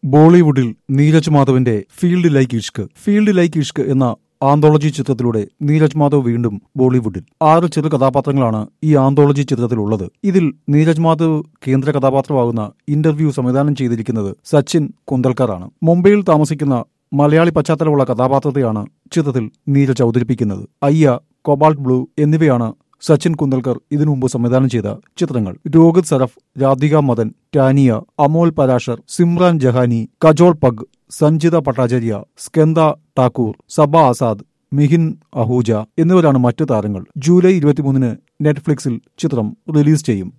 ബോളിവുഡിൽ നീരജ് മാധവിന്റെ feels like Ishq feels like Ishq എന്ന ആന്തോളജി ചിത്രത്തിലൂടെ നീരജ് മാധവ് വീണ്ടും ബോളിവുഡിൽ ആറ് ചെറു കഥാപാത്രങ്ങളാണ് ഈ ആന്തോളജി ചിത്രത്തിലുള്ളത് ഇതിൽ നീരജ് മാധവ് കേന്ദ്ര കഥാപാത്രമാകുന്ന ഇന്റർവ്യൂ സംവിധാനം ചെയ്തിരിക്കുന്നത് സച്ചിൻ കുന്തൽക്കറാണ് മുംബൈയിൽ താമസിക്കുന്ന മലയാളി പശ്ചാത്തലമുള്ള കഥാപാത്രത്തെയാണ് ചിത്രത്തിൽ നീരജ് അവതരിപ്പിക്കുന്നത് അയ്യ കൊബാൾട്ട് ബ്ലൂ എന്നിവയാണ് സച്ചിൻ കുന്തൽക്കർ ഇതിനു മുമ്പ് സംവിധാനം ചെയ്ത ചിത്രങ്ങൾ രോഹിത് സരഫ് രാധിക മദൻ ടാനിയ അമോൽ പരാശർ സിമ്രാൻ ജഹാനി കജോൾ പഗ് സഞ്ജിത പട്ടാചാര്യ സ്കന്ദ ഠാക്കൂർ സബ ആസാദ് മിഹിൻ അഹൂജ എന്നിവരാണ് മറ്റു താരങ്ങൾ ജൂലൈ ഇരുപത്തിമൂന്നിന് നെറ്റ്ഫ്ലിക്സിൽ ചിത്രം റിലീസ് ചെയ്യും